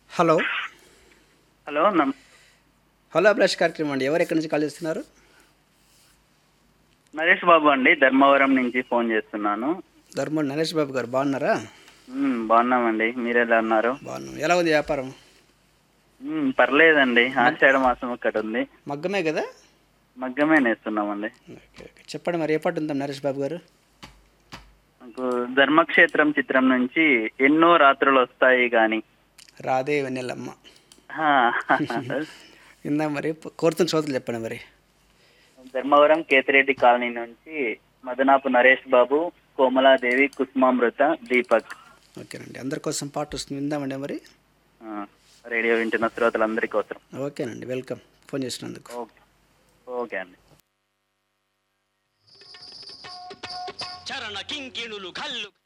hello hello నమ్ hello Abhilash కార్యక్రమం అండి ఎవరు ఎక్కడి నుంచి కాల్ చేస్తున్నారు నరేష్ బాబు అండి ధర్మవరం నుంచి ఫోన్ చేస్తున్నాను ధర్మం నరేష్ బాబు గారు బాగున్నారా మ్మ్, బాగున్నామండి మీరు ఎలా ఉన్నారు బాగున్నాం ఎలా ఉంది వ్యాపారం మ్మ్, పర్లేదండి ఆషాఢ మాసం ఒకటి ఉంది మగ్గమే కదా మగ్గమే నేస్తున్నామండి ఓకే ఓకే చెప్పండి మరి ఏ పాట ఉందాం నరేష్ బాబు గారు నాకు ధర్మక్షేత్రం చిత్రం నుంచి ఎన్నో రాత్రులు వస్తాయి కానీ రాదే వెన్నెలమ్మ ఇందా మరి కోరుతున్న శ్రోతలు చెప్పండి మరి ధర్మవరం కేతిరెడ్డి కాలనీ నుంచి మదనాపు నరేష్ బాబు కోమలాదేవి కుసుమామృత దీపక్ ఓకేనండి అందరి కోసం పాట వస్తుంది విందామండి మరి ఆ, రేడియో వింటున్న శ్రోతలందరి కోసం ఓకేనండి వెల్కమ్ ఫోన్ చేసినందుకు ఓకే ఓకే అండి చరణ కింకిణులు కళ్ళు